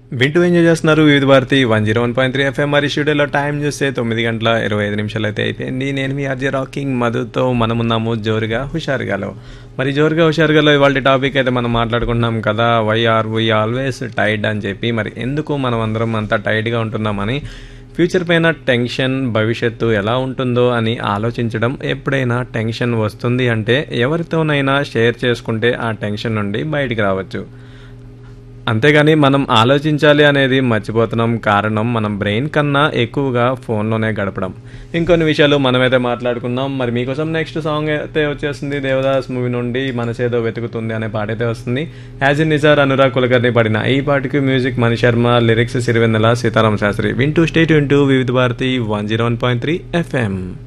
వింటూ ఎంజాయ్ చేస్తున్నారు Vividh Bharati one zero one point three FM మరి స్టూడియోలో టైం చూస్తే తొమ్మిది గంటల ఇరవై ఐదు నిమిషాలు అయితే అయిపోయింది నేను మీ ఆర్జే రాకింగ్ మధుతో మనమున్నాము జోరుగా హుషారుగాలో మరి జోరుగా హుషారుగాలో ఇవాళ టాపిక్ అయితే మనం మాట్లాడుకుంటున్నాం కదా why are we always tired అని చెప్పి మరి ఎందుకు మనం అందరం అంత టైర్డ్గా ఉంటున్నామని ఫ్యూచర్ పైన టెన్షన్ భవిష్యత్తు ఎలా ఉంటుందో అని ఆలోచించడం ఎప్పుడైనా టెన్షన్ వస్తుంది అంటే ఎవరితోనైనా షేర్ చేసుకుంటే ఆ టెన్షన్ నుండి బయటికి రావచ్చు అంతేగాని మనం ఆలోచించాలి అనేది మర్చిపోతున్నాం కారణం మనం బ్రెయిన్ కన్నా ఎక్కువగా ఫోన్లోనే గడపడం ఇంకొన్ని విషయాలు మనమైతే మాట్లాడుకున్నాం మరి మీకోసం నెక్స్ట్ సాంగ్ అయితే వచ్చేస్తుంది దేవదాస్ మూవీ నుండి మనసేదో వెతుకుతుంది అనే పాట అయితే వస్తుంది యాజ్ ఇన్ నిజార్ అనురాగ్ కులకర్ని పాడిన ఈ పాటకి మ్యూజిక్ మణి శర్మ లిరిక్స్ సిరివెన్నెల సీతారాం శాస్త్రి వింటూ స్టేట్ వింటూ Vividh Bharati one zero one point three FM